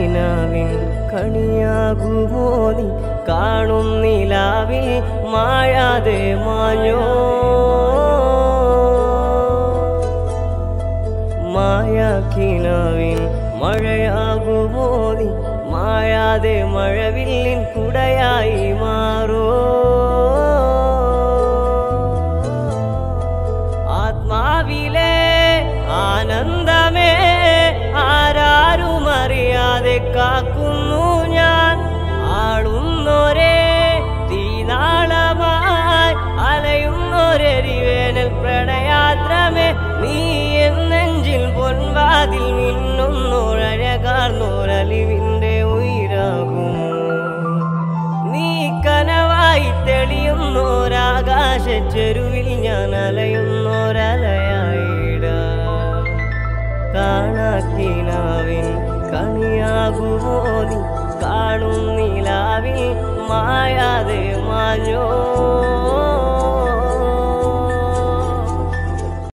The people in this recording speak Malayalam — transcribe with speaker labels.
Speaker 1: മായാക്കിനാവിൻ കണിയാകുമോ നീ കാണും നിലാവിൽ മായാതെ മാഞ്ഞോ മായാക്കിനാവിൻ മഴയാകുമോ നീ മായാതെ മഴവില്ലിൻ കുടയായി മാറോ ആത്മാവിലെ ആനന്ദമേ ആരാരും അറിയാതെ കാക്കുന്നു ഞാൻ ആളുന്നൊരേ തീനാളമായി അലയുന്നൊരരിവേനൽ പ്രണയാത്രമേ നീ എന്നെഞ്ചിൽ പൊൻവാതിൽ മിന്നുന്നൊരഴകാർന്നൊരലിവിൻ്റെ ഉയരാകും നീ കനവായി തെളിയുന്നോരാകാശ ചെരുവിൽ ഞാൻ അലയുന്നോരലയായിട കാണാക്കിനാവിൻ കണിയാകുമോ നീ കാണും നിലാവിൽ മായാതെ മാഞ്ഞോ